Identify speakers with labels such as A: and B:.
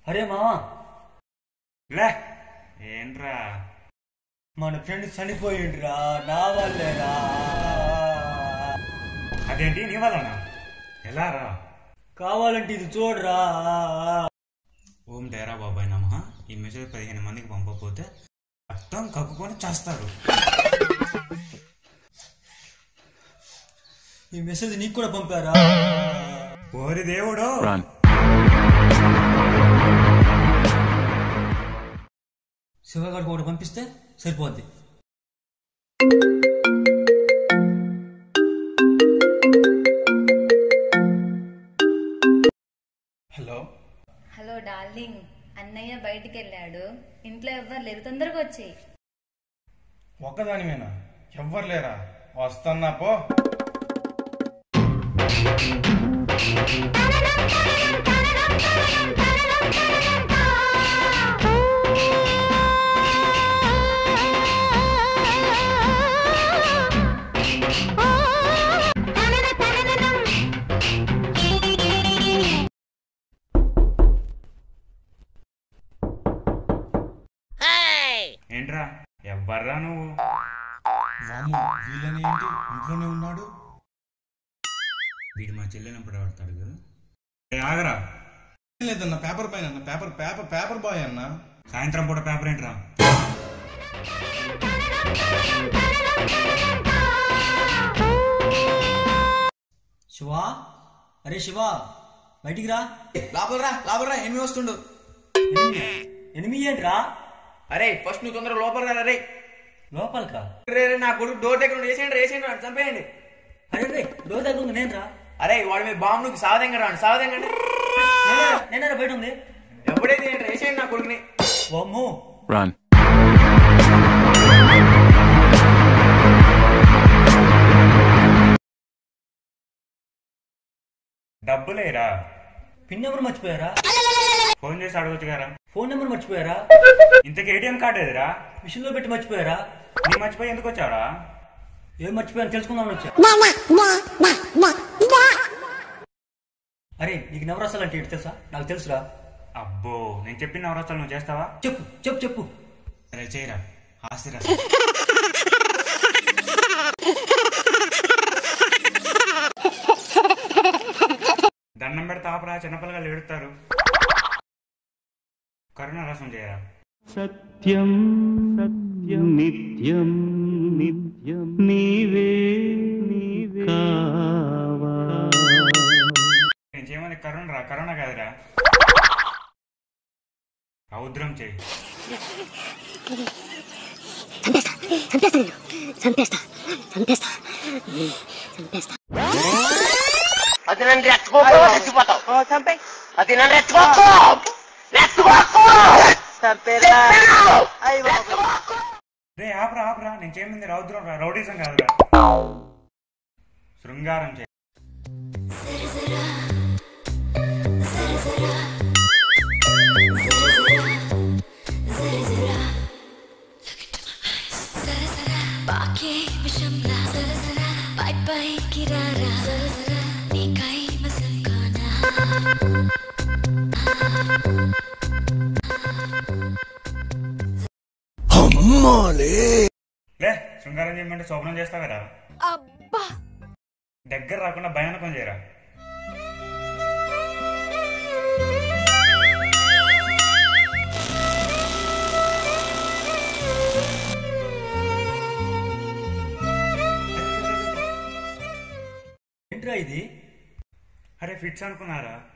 A: అరే మావా
B: లే ఏంట్రా
A: మన ఫ్రెండ్ చనిపోయిండ్రా నా వల్లేరా
B: అదేంటి నీ వల్లనా ఎలా రా
A: కావాలంటే ఇది చూడరా
B: ఓం డేరా బాబాయ్ నమ ఈ మెసేజ్ పదిహేను మందికి పంపకపోతే రక్తం కక్కుకొని చేస్తారు
A: ఈ మెసేజ్ నీకు కూడా పంపారా
B: ఓరి దేవుడు
A: శివగాడికి ఒకటి పంపిస్తే సరిపోద్ది
C: హలో
D: హలో డార్లింగ్ అన్నయ్య బయటికి వెళ్ళాడు ఇంట్లో ఎవ్వరు లేరు తొందరగా వచ్చేయి
C: ఒక్కదానివేనా ఎవ్వరు లేరా వస్తున్నా పో
B: ఏంట్రా ఎవ్వర్రా నువ్వు
C: వాము వీళ్ళని ఏంటి ఇంట్లోనే ఉన్నాడు
B: వీడు మా చెల్లెనప్పుడు పడతాడు కదా ఏ, ఆగరా
C: ఏం లేదన్న పేపర్ పైన అన్న పేపర్ పేపర్ పేపర్ బాయ్ అన్న
B: సాయంత్రం పూట పేపర్ ఏంట్రా
A: శివా అరే శివా బయటికి రా
E: లోపలరా లోపలరా ఎనిమిది వస్తుండు
A: ఎనిమిది ఎనిమిది ఏంట్రా
E: అరే ఫస్ట్ నువ్వు తొందరగా లోపల రా రే
A: లోపలికా
E: రే రే నా కొడుకు డోర్ దగ్గర ఉండి వేసేయండి వేసేయండి వాడిని చంపేయండి
A: అరే రే డోర్ దగ్గర ఉంది నేను రా
E: అరే వాడి మీద బాంబు నువ్వు సావదంగా రాండి సావదంగండి
A: నేనే బయట ఉంది
E: ఎప్పుడైతే ఏంటి వేసేయండి నా కొడుకుని
A: వామ్మో
F: Run.
B: డబ్బులేరా
A: పిన్ నెంబర్ మర్చిపోయారా
B: ఫోన్ చేసి అడగొచ్చు కదా
A: ఫోన్ నెంబర్ మర్చిపోయారా
B: ఇంతకు ఏటీఎం కార్డు ఏదిరా
A: మిషన్లో పెట్టి మర్చిపోయారా
B: నీ మర్చిపోయి ఎందుకు వచ్చావరా
A: ఏం మర్చిపోయాను తెలుసుకుందామని వచ్చా అరే నీకు నవరసాలు అంటే ఏంటి తెలుసా నాకు తెలుసురా
B: అబ్బో నేను చెప్పిన నవరాత్రులు నువ్వు చేస్తావా
A: చెప్పు చెప్పు చెప్పు
B: సరే చేయరా హాస్యరా దండం పెడితే ఆపరా చిన్నపిల్లలు ఏడుతారు కరుణ రసం చేయరా
G: సత్యం సత్యం నిత్యం నిత్యం నీవే నీవే కావా
B: నేను చేయమని కరుణ రా కరుణ కాదురా రౌద్రం చేయి
H: చంపేస్తా చంపేస్తా చంపేస్తా
I: అది నన్ను రెచ్చగోకు చచ్చిపోతావు చంపే అది నన్ను రెచ్చగోకు రెచ్చగోకు
B: రే ఆపరా ఆపరా నేను చేయమంది రౌద్రం రా రౌడీజం కాదురా శృంగారం చేయి
H: బాకే విషంలా పై పై కిరారా నీకై మసల్కానా
B: లే శృంగారం చేయమంటే శోభనం చేస్తావు కదా
H: అబ్బా
B: దగ్గర రాకుండా భయానకం చేయరా
A: ఏంట్రా ఇది
B: అరే ఫిట్స్ అనుకున్నారా